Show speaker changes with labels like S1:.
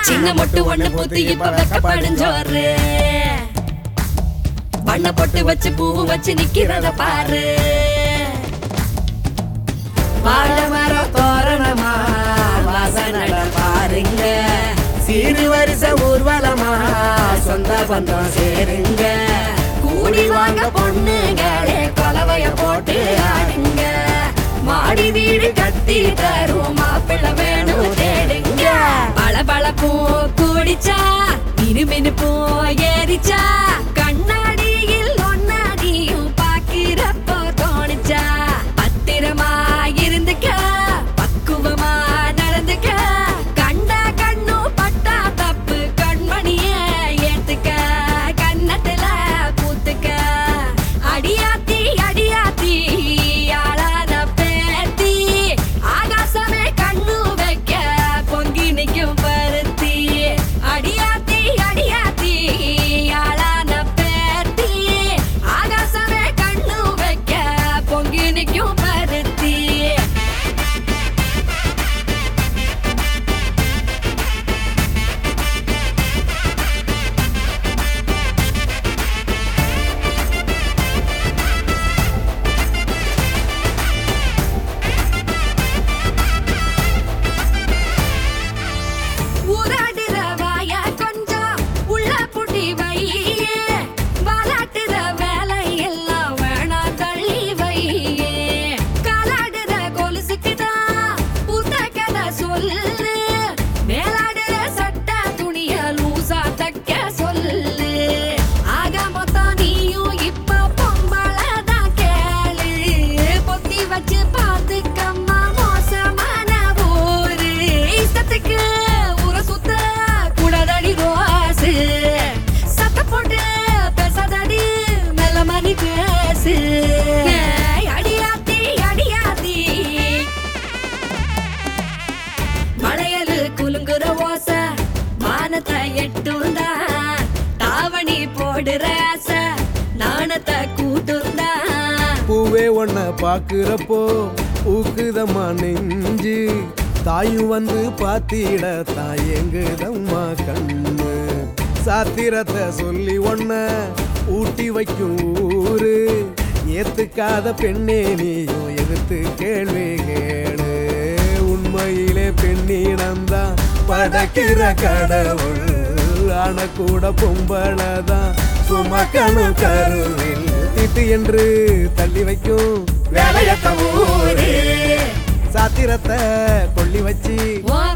S1: சின்ன மொட்டு ஒண்ணு பூத்து இப்ப வெக்கப்படிஞ்சோரு வண்ண பொட்டு வச்சு பூ வச்சு நிக்கிறத பாரு வாழ மரம் தோரணமா வாசனட பாருங்க
S2: சீரு வரிச ஊர்வலமா சொந்த பந்தம் சேருங்க
S1: கூடி வாங்க பொண்ணுங்களே கொலவைய போட்டு ஆடுங்க மாடி வீடு கட்டி தரும் மாப்பிள்ளை வேணும் தேடுங்க பளபளப்பும் கூடிச்சா மினுமினுப்பும் ஏறிச்சா கண்ணாடியில் ஒன்னாடியும் பாக்கிறப்போ தோணுச்சா பத்திரமா இருந்துக்க பக்குவமா நடந்துக்க கண்டா கண்ணும் பட்டா தப்பு கண்மணிய ஏத்துக்க கன்னத்துல பூத்துக்க அடியாத்தி அடியாத்தி ஆளாத பேத்தி ஆகாசமே கண்ணு வைக்க பொங்கி நிக்கும் பருத்தி அடியாத்தி அடியாத்தி ஆளான பேத்தி ஆகாசமே கண்ணு வைக்க பொங்கி நிக்கும் பருத்தி ஊராடுற வாய கொஞ்சம் உள்ள புட்டி வையே வாலாட்டுற வேலை எல்லாம் வேணா தள்ளி வையே காலாடுற கொலுசுக்குதான் புத்த கதை சொல்லு மேலாடுற சட்ட துணிய லூசா தைக்க சொல்லு ஆக மொத்தம் நீயும் இப்ப பொம்பளை தான் கேளு பொத்தி வச்சு பார்த்துக்கம்மா மோசமான ஊரு இஷ்டத்துக்கு ஊரை சுத்த கூடாதடி ரோசு சத்த போட்டு பேசாதடி மெல்ல மணி பேசு ஏய், அடியாத்தி அடியாத்தி மலையலு குலுங்குற ஓச வானத்தை எட்டுந்தா தாவணி போடுற ஆசை நாணத்தை கூட்டுந்தா
S3: பூவே ஒன்ன பாக்குறப்போ ஊக்குதம்மா நெஞ்சு தாயும் வந்து பாத்திட தாயங்குதம்மா கண்ணு சாத்திரத்தை சொல்லி ஒன்ன ஊட்டி வைக்கும் ஊரு ஏத்துக்காத பெண்ணே நீயும் எதிர்த்து கேள்வி கேளு உண்மையிலே பெண்ணிடம்தான் படைக்கிற கடவுள் ஆன கூட பொம்பளதான் சுமக்கணும் கருவில் திட்டு என்று தள்ளி வைக்கும்
S2: வேலையத்த ஊரு
S3: சாத்திரத்தை கொள்ளி வச்சு
S1: உன்